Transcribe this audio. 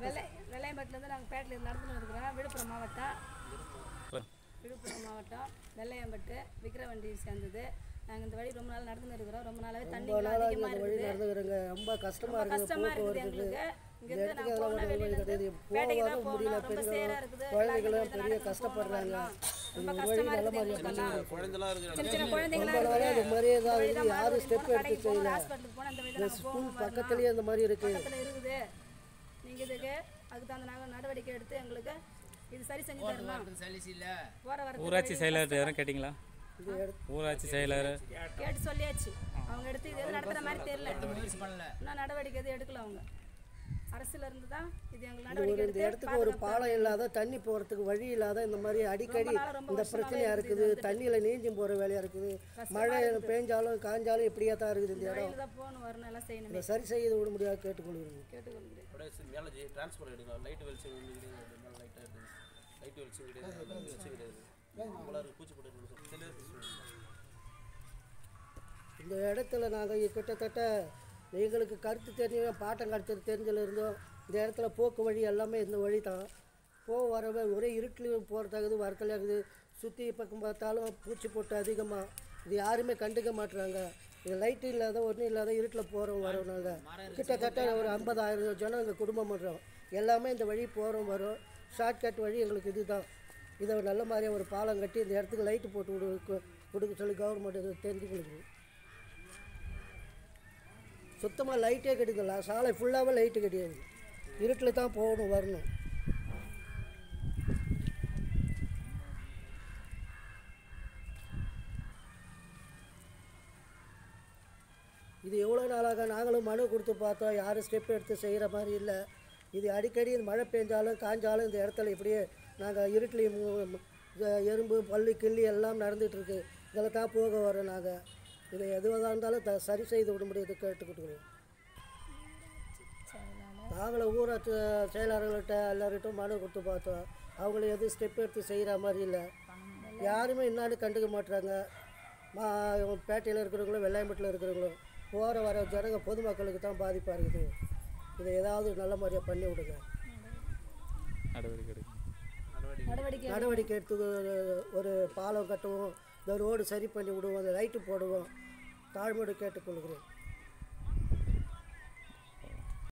வெள்ளை வெள்ளையம்பட்டிலேருந்து நாங்கள் பேட்டில் நடந்துன்னு இருக்கிறோம் விழுப்புரம் மாவட்டம் விழுப்புரம் மாவட்டம் வெள்ளையம்பட்டு விக்கிரவண்டி சேர்ந்தது நாங்கள் இந்த வழி ரொம்ப நாள் நடந்துன்னு இருக்கிறோம் ரொம்ப நாளாவே தண்ணி ரொம்ப நாளாக அதிகமாக இந்த வழி இருக்குது நடந்துக்கிறேங்க ரொம்ப கஷ்டமாக ரொம்ப இருக்குது கஷ்டமா இருக்குது போக்குவரத்துக்கு எங்களுக்கு இந்த இங்கேருந்து இடத்துக்கு நான் அதெல்லாம் போனால் ஒரு வழி வெளியில கிடையாது பேட்டைக்கு போக தான் வர முடியல போகணும் ரொம்ப சேரா பெண்கள் இருக்குது குழந்தைகள்லாம் எல்லாரும் பெரிய நடந்து கஷ்டப்படுறாங்க ரொம்ப இந்த வழி கஷ்டமா நல்ல இருக்குது மாதிரியா எங்களுக்கெல்லாம் குழந்தைலாம் இருக்கிற சின்ன சின்ன குழந்தைங்களா ரொம்ப நாளாக இந்த மாதிரியே தான் இந்த வழி இருக்குது தான் யாரும் மாறுபடி ஸ்டெப் போகணும், எடுத்து கடைக்கு போகணும், செய்யல ஹாஸ்பிட்டலுக்கு போகணும், இந்த வழி தான் இந்த நாங்கள் ஸ்கூல் போகணும், வரணும். பக்கத்துலேயே இந்த மாதிரி இருக்குது பக்கத்தில் இருக்குது நீங்கள் இதுக்கு அதுக்கு தகுந்த நாங்கள் நடவடிக்கை எடுத்து எங்களுக்கு இது சரி செஞ்சு தரணும் போகிற வர ஊராட்சி செயலர் யாரும் கேட்டிங்களா இந்த இடத்து ஊராட்சி செயலர் கேட்டு சொல்லியாச்சு அவங்க எடுத்து இது எதுவும் நடத்துகிற மாதிரி தெரியல இன்னும் நடவடிக்கை எதுவும் எடுக்கல அவங்க அரசுல இருந்து தான் இது எங்களுக்கு நடவடிக்கை ஒரு இந்த எடுத்து இடத்துக்கு ஒரு பாலம் இல்லாத தண்ணி போகிறதுக்கு வழி இல்லாத இந்த மாதிரி அடிக்கடி நாளா ரொம்ப இந்த வருஷமாவே பிரச்சனையாக இருக்குது தண்ணியில் நீஞ்சும் போகிற வேலையாக இருக்குது மழை பெஞ்சாலும் காஞ்சாலும் இப்படியே தான் இருக்குது இந்த இடம் வழியில் தான் போகணும் வரணும் எல்லாம் செய்யணுமே இதை சரி செய்து விட முடியாது கேட்டுக்கொள்கிறேன் கேட்டுக்கொள்கிறேன் அப்படியே மேலே டிரான்ஸ்பர் எடுக்கலாம் லைட் வெளிச்சம் கிடையாது மேலே லைட்டாக இருக்குது லைட் வெளிச்சம் கிடையாது வெளிச்சம் கிடையாது நம்மளால பூச்சி போட்டு தெளிவாக இந்த இடத்துல நாங்கள் கிட்டத்தட்ட எங்களுக்கு கருத்து தெரிஞ்ச பாட்டம் கருத்து தெரிஞ்சல இருந்தோம் இந்த இடத்துல போக்கு வழி எல்லாமே இந்த வழி தான் போக வரவே ஒரே இருட்டில் போகிறதாகுது வரத்தில் இருக்குது சுற்றி பக்கம் பார்த்தாலும் பூச்சி போட்டு அதிகமாக இது யாருமே கண்டுக்க மாட்டுறாங்க இது லைட்டு இல்லாத ஒன்றும் இல்லாத இருட்டில் போகிறோம் வரோம் நாங்கள் கிட்டத்தட்ட ஒரு ஐம்பதாயிரம் ஜனம் எங்கள் குடும்பம் பண்ணுறோம் எல்லாமே இந்த வழி போகிறோம் வரோம் ஷார்ட்கட் வழி எங்களுக்கு இதுதான் இதை ஒரு நல்ல மாதிரியாக ஒரு பாலம் கட்டி இந்த இடத்துக்கு லைட்டு போட்டு விடு கொடுக்க சொல்லி கவர்மெண்ட் இது தெரிஞ்சுக்கணும் சுத்தமாக லைட்டே கிடைக்கல சாலை ஃபுல்லாகவே லைட்டு கிடையாது இருட்டில் தான் போகணும் வரணும் இது எவ்வளோ நாளாக நாங்களும் மனு கொடுத்து பார்த்தோம் யாரும் ஸ்டெப் எடுத்து செய்கிற மாதிரி இல்லை இது அடிக்கடி இந்த மழை பெஞ்சாலும் காஞ்சாலும் இந்த இடத்துல இப்படியே நாங்கள் இருட்டிலையும் மு- மு- இந்த எறும்பு பல்லு கிள்ளி எல்லாம் நடந்துட்டு இருக்கு இதில் தான் போக வரோம் நாங்கள் இதை எதுவாக இருந்தாலும் த சரி செய்து விட முடியாது கேட்டுக்கிட்டுக்கிறோம் நாங்களும் ஊராட்சி செயலாளர்கள்ட்ட எல்லார்கிட்டும் மனு கொடுத்து பார்த்தோம் அவங்கள எதுவும் ஸ்டெப் எடுத்து செய்கிற மாதிரி இல்லை யாருமே என்னான்னு கண்டுக்க மாட்டுறாங்க மா பேட்டையில் இருக்கிறவங்களும் வெள்ளாயம்பட்டில் இருக்கிறவங்களும் போகிற வர ஜனங்க பொதுமக்களுக்கு தான் பாதிப்பாக இருக்குது இதை ஏதாவது நல்ல மாதிரியாக பண்ணி விடுங்க நடவடிக்கை எடுக்கணும் நடவடிக்கை நடவடிக்கை எடுத்து ஒரு- ஒரு பாலம் கட்டுவோம் இந்த ரோடு சரி பண்ணி விடுவோம் அந்த லைட்டு போடுவோம் தாழ்மையோடு கேட்டுக்கொள்கிறேன்